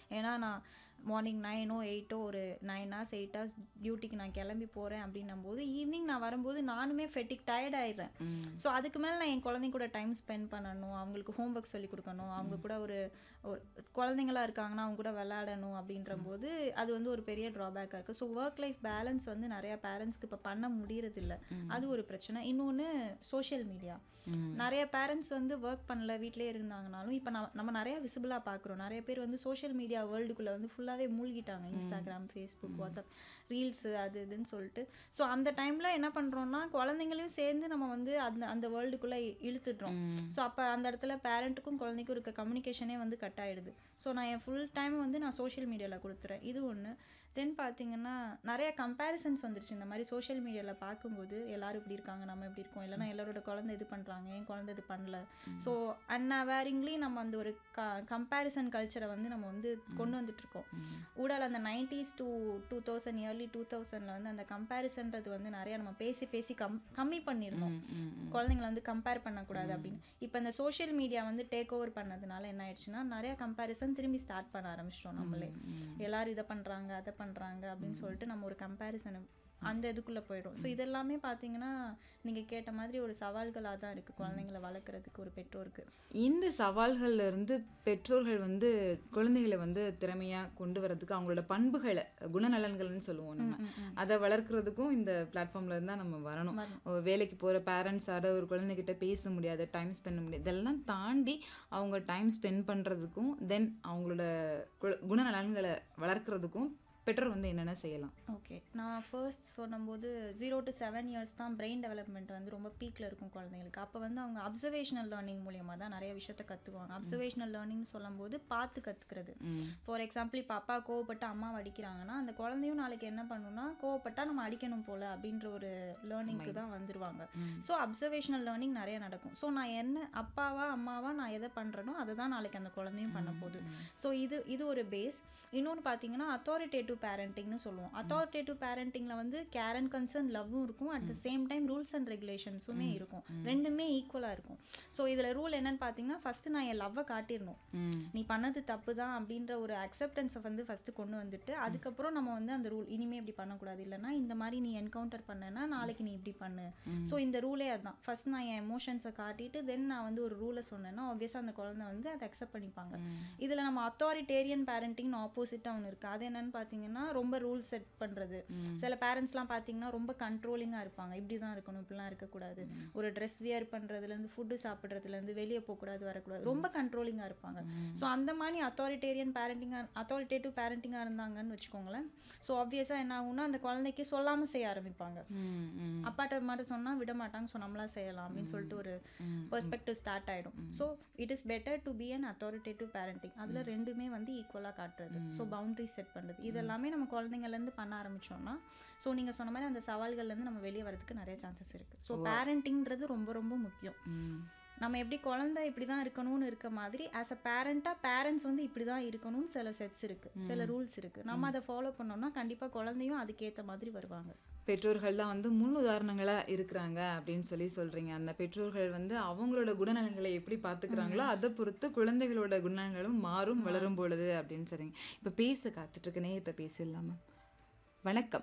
ஏன்னா நான் morning nano எயிட்டோ ஒரு நைன் ஹவர்ஸ் எயிட் ஹவர்ஸ் டியூட்டிக்கு நான் கிளம்பி போகிறேன் அப்படின்னும் போது ஈவினிங் நான் வரும்போது நானுமே ஃபெட்டிக் டயர்ட் ஆயிடுறேன் ஸோ அதுக்கு மேலே நான் என் குழந்தைங்க கூட டைம் ஸ்பெண்ட் பண்ணணும் அவங்களுக்கு ஹோம்ஒர்க் சொல்லி கொடுக்கணும் அவங்க கூட ஒரு ஒரு குழந்தைங்களா இருக்காங்கன்னா அவங்க கூட விளையாடணும் அப்படின்ற போது அது வந்து ஒரு பெரிய ட்ராபேக்காக இருக்குது ஸோ ஒர்க் லைஃப் பேலன்ஸ் வந்து நிறையா பேரண்ட்ஸ்க்கு இப்போ பண்ண முடியறதில்ல அது ஒரு பிரச்சனை இன்னொன்று சோஷியல் மீடியா நிறைய பேரண்ட்ஸ் வந்து ஒர்க் பண்ணல வீட்டிலே இருந்தாங்கனாலும் இப்போ நம்ம நம்ம நிறைய விசிபிளாக பார்க்குறோம் நிறைய பேர் வந்து சோஷியல் மீடியா வேர்ல்டுக்குள்ளே வந்து ஃபுல்லாகவே மூழ்கிட்டாங்க இன்ஸ்டாகிராம் ஃபேஸ்புக் வாட்ஸ்அப் ரீல்ஸு அது இதுன்னு சொல்லிட்டு ஸோ அந்த டைமில் என்ன பண்ணுறோம்னா குழந்தைங்களையும் சேர்ந்து நம்ம வந்து அந்த அந்த வேர்ல்டுக்குள்ளே இழுத்துடுறோம் ஸோ அப்போ அந்த இடத்துல பேரண்ட்டுக்கும் குழந்தைக்கும் இருக்க கம்யூனிகேஷனே வந்து கட் ஆயிடுது ஸோ நான் என் ஃபுல் டைம் வந்து நான் சோஷியல் மீடியாவில் கொடுத்துறேன் இது ஒன்று தென் பார்த்தீங்கன்னா நிறைய கம்பேரிசன்ஸ் வந்துருச்சு இந்த மாதிரி சோஷியல் மீடியாவில் பார்க்கும்போது எல்லாரும் இப்படி இருக்காங்க நம்ம இப்படி இருக்கோம் இல்லைனா எல்லாரோட குழந்தை இது பண்ணுறாங்க என் குழந்தை இது பண்ணல ஸோ அன்அவேரிங்லி நம்ம அந்த ஒரு க கம்பேரிசன் கல்ச்சரை வந்து நம்ம வந்து கொண்டு வந்துட்டு இருக்கோம் ஊடால அந்த nineties to two thousand early two தௌசண்டில் வந்து அந்த கம்பேரிசன்றது வந்து நிறைய நம்ம பேசி பேசி கம் கம்மி பண்ணியிருந்தோம் குழந்தைங்கள வந்து கம்பேர் பண்ணக்கூடாது அப்படின்னு இப்போ இந்த சோஷியல் மீடியா வந்து டேக் ஓவர் பண்ணதுனால என்ன ஆயிடுச்சுன்னா நிறைய கம்பேரிசன் திரும்பி ஸ்டார்ட் பண்ண ஆரம்பிச்சிட்டோம் நம்மளே எல்லாரும் இதை பண்ணுறாங்க அதை பண்ணுறாங்க அப்படின்னு சொல்லிட்டு நம்ம ஒரு கம்பேரிசனை அந்த இதுக்குள்ளே போயிடும் ஸோ இதெல்லாமே பார்த்தீங்கன்னா நீங்கள் கேட்ட மாதிரி ஒரு சவால்களாக தான் இருக்குது குழந்தைங்களை வளர்க்குறதுக்கு ஒரு பெற்றோருக்கு இந்த சவால்கள்ல இருந்து பெற்றோர்கள் வந்து குழந்தைகளை வந்து திறமையா கொண்டு வரதுக்கு அவங்களோட பண்புகளை குணநலன்கள்னு சொல்லுவோம் நம்ம அதை வளர்க்குறதுக்கும் இந்த பிளாட்ஃபார்ம்ல இருந்தா நம்ம வரணும் ஒரு வேலைக்கு போற பேரண்ட்ஸாட ஒரு குழந்தைகிட்ட பேச முடியாது டைம் ஸ்பெண்ட் முடியாது இதெல்லாம் தாண்டி அவங்க டைம் ஸ்பெண்ட் பண்றதுக்கும் தென் அவங்களோட கு- குணநலன்களை வளர்க்குறதுக்கும் பெற்றோர் வந்து என்னென்ன செய்யலாம் ஓகே நான் ஃபர்ஸ்ட் சொன்னபோது ஜீரோ டு செவன் இயர்ஸ் தான் பிரெயின் டெவலப்மெண்ட் வந்து ரொம்ப பீக்கில் இருக்கும் குழந்தைங்களுக்கு அப்போ வந்து அவங்க அப்சர்வேஷனல் லேர்னிங் மூலியமாக தான் நிறைய விஷயத்த கற்றுக்குவாங்க அப்சர்வேஷனல் லேர்னிங் சொல்லும்போது பார்த்து கற்றுக்கிறது ஃபார் எக்ஸாம்பிள் இப்போ அப்பா கோவப்பட்டு அம்மா அடிக்கிறாங்கன்னா அந்த குழந்தையும் நாளைக்கு என்ன பண்ணுன்னா கோவப்பட்டா நம்ம அடிக்கணும் போல அப்படின்ற ஒரு லேர்னிங்க்கு தான் வந்துருவாங்க ஸோ அப்சர்வேஷனல் லேர்னிங் நிறைய நடக்கும் ஸோ நான் என்ன அப்பாவா அம்மாவா நான் எதை பண்ணுறனோ அதை தான் நாளைக்கு அந்த குழந்தையும் பண்ண போகுது ஸோ இது இது ஒரு பேஸ் இன்னொன்று பார்த்தீங்கன்னா அத்தாரிட்டேட்டிவ் பேரண்டிங்னு சொல்லுவோம் அத்தாரிட்டேட்டிவ் பேரண்டிங்கில் வந்து கேர் அண்ட் கன்சர்ன் லவ்வும் இருக்கும் at the same time rules and ரெகுலேஷன்ஸுமே இருக்கும் ரெண்டுமே ஈக்குவலாக இருக்கும் ஸோ இதில் ரூல் என்னன்னு பார்த்தீங்கன்னா ஃபஸ்ட்டு நான் என் லவ்வை காட்டிடணும் நீ பண்ணது தப்பு தான் அப்படின்ற ஒரு அக்செப்டன்ஸை வந்து ஃபஸ்ட்டு கொண்டு வந்துட்டு அதுக்கப்புறம் நம்ம வந்து அந்த ரூல் இனிமே இப்படி பண்ணக்கூடாது இல்லைன்னா இந்த மாதிரி நீ என்கவுண்டர் பண்ணேன்னா நாளைக்கு நீ இப்படி பண்ணு ஸோ இந்த ரூலே அதுதான் ஃபர்ஸ்ட் நான் என் எமோஷன்ஸை காட்டிட்டு தென் நான் வந்து ஒரு ரூலை சொன்னேன்னா ஆப்வியஸாக அந்த குழந்தை வந்து அதை அக்செப்ட் பண்ணிப்பாங்க இதில் நம்ம அத்தாரிட்டேரியன் பேரண்டிங் ஆப்போசிட்டாக ஒன்று இருக்குது அது என்னன்னு பார்த்தீங்கன்னா ரொம்ப ரூல் செட் பண்ணுறது சில பேரண்ட்ஸ்லாம் பார்த்தீங்கன்னா ரொம்ப கண்ட்ரோலிங்காக இருப்பாங்க இப்படி தான் இருக்கணும் இப்படிலாம் இருக்கக்கூடாது ஒரு ட்ரெஸ் வியர் பண்ணுறதுலேருந்து ஃபுட்டு சாப்பிட்றதுலேருந்து வெளியே போகக்கூடாது வரக்கூடாது ரொம்ப கண்ட்ரோலிங்காக இருப்பாங்க ஸோ அந்த மாதிரி அத்தாரிட்டேரியன் பேரண்டிங்காக அத்தாரிட்டேட்டிவ் பேரண்டிங்காக இருந்தாங்கன்னு வச்சுக்கோங்களேன் ஸோ ஆப்வியஸாக என்ன ஆகும்னா அந்த குழந்தைக்கு சொல்லாமல் செய்ய ஆரம்பிப்பாங்க அப்பாட்ட மட்டும் சொன்னா விட மாட்டாங்க ஸோ நம்மளா செய்யலாம் அப்படின்னு சொல்லிட்டு ஒரு பெர்ஸ்பெக்டிவ் ஸ்டார்ட் ஆயிடும் so it is better to be an authoritative parenting அதில் ரெண்டுமே வந்து ஈக்குவலாக காட்டுறது ஸோ பவுண்டரி செட் பண்ணுறது இதெல்லாமே நம்ம குழந்தைங்கள்லேருந்து பண்ண ஆரம்பிச்சோம்னா ஸோ நீங்கள் சொன்ன மாதிரி அந்த சவால்கள்லேருந்து நம்ம வெளியே வரதுக்கு நிறைய சான்சஸ் இருக்குது ஸோ பேரண்டிங்கிறது ரொம்ப ரொம்ப முக்கியம் நம்ம எப்படி குழந்தை இப்படி தான் இருக்கணும்னு இருக்க மாதிரி ஆஸ் அ பேரண்ட்டாக பேரண்ட்ஸ் வந்து இப்படி தான் இருக்கணும்னு சில செட்ஸ் இருக்குது சில ரூல்ஸ் இருக்குது நம்ம அதை ஃபாலோ பண்ணோம்னா கண்டிப்பாக குழந்தையும் அதுக்கேற்ற மாதிரி வருவாங்க பெற்றோர்கள் தான் வந்து முன் உதாரணங்களா இருக்கிறாங்க அப்படின்னு சொல்லி சொல்றீங்க அந்த பெற்றோர்கள் வந்து அவங்களோட குணநலன்களை எப்படி பாத்துக்கிறாங்களோ அதை பொறுத்து குழந்தைகளோட குணநலன்களும் மாறும் வளரும் பொழுது அப்படின்னு சொல்றீங்க இப்ப பேச காத்துட்டு இருக்க நேயத்தை பேசிடலாமா வணக்கம்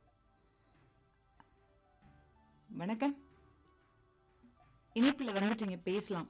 வணக்கம் இணைப்புல வந்துட்டீங்க பேசலாம்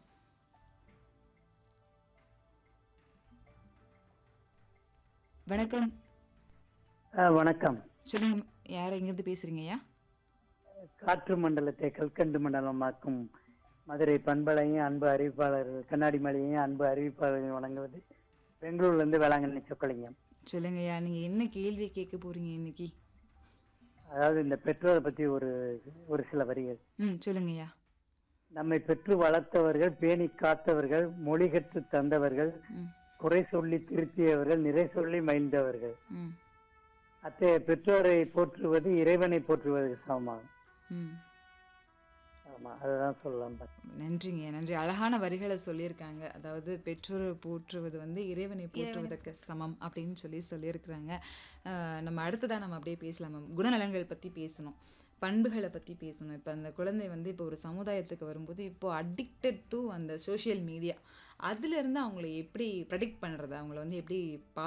வணக்கம் ஆ, வணக்கம் சொல்லுங்க யார் எங்கிருந்து பேசுறீங்க ஐயா காற்று மண்டலத்தை கல்கண்டு மண்டலமாக்கும் மதுரை பண்பலையும் அன்பு அறிவிப்பாளர்கள் கண்ணாடி மலையையும் அன்பு அறிவிப்பாளர்களையும் வழங்குவது பெங்களூர்ல இருந்து வேளாங்கண்ணி சொக்கலிங்கம் சொல்லுங்கய்யா நீங்க என்ன கேள்வி கேட்க போறீங்க இன்னைக்கு அதாவது இந்த பெற்றோரை பத்தி ஒரு ஒரு சில வரிகள் ம் சொல்லுங்கய்யா நம்மை பெற்று வளர்த்தவர்கள் பேணி காத்தவர்கள் மொழி கற்று தந்தவர்கள் ம் குறை சொல்லி திருத்தியவர்கள் நிறை சொல்லி மகிழ்ந்தவர்கள் ம் அத்தகைய பெற்றோரை போற்றுவது இறைவனை போற்றுவதற்கு சமமாகும் ம் ஆமா அதுதான் சொல்லலாம் பார்த்தேன். நன்றிங்க நன்றி அழகான வரிகளை சொல்லியிருக்காங்க அதாவது பெற்றோரை போற்றுவது வந்து இறைவனை போற்றுவதற்கு சமம் அப்படின்னு சொல்லி சொல்லியிருக்கிறாங்க அஹ் நம்ம அடுத்ததாக நம்ம அப்படியே பேசலாம் மேம் குணநலன்கள் பற்றி பேசணும் பண்புகளை பற்றி பேசணும் இப்போ அந்த குழந்தை வந்து இப்போ ஒரு சமுதாயத்துக்கு வரும்போது இப்போ அடிக்டட் டு அந்த சோஷியல் மீடியா அதுலேருந்து அவங்கள எப்படி ப்ரெடிக்ட் பண்ணுறது அவங்கள வந்து எப்படி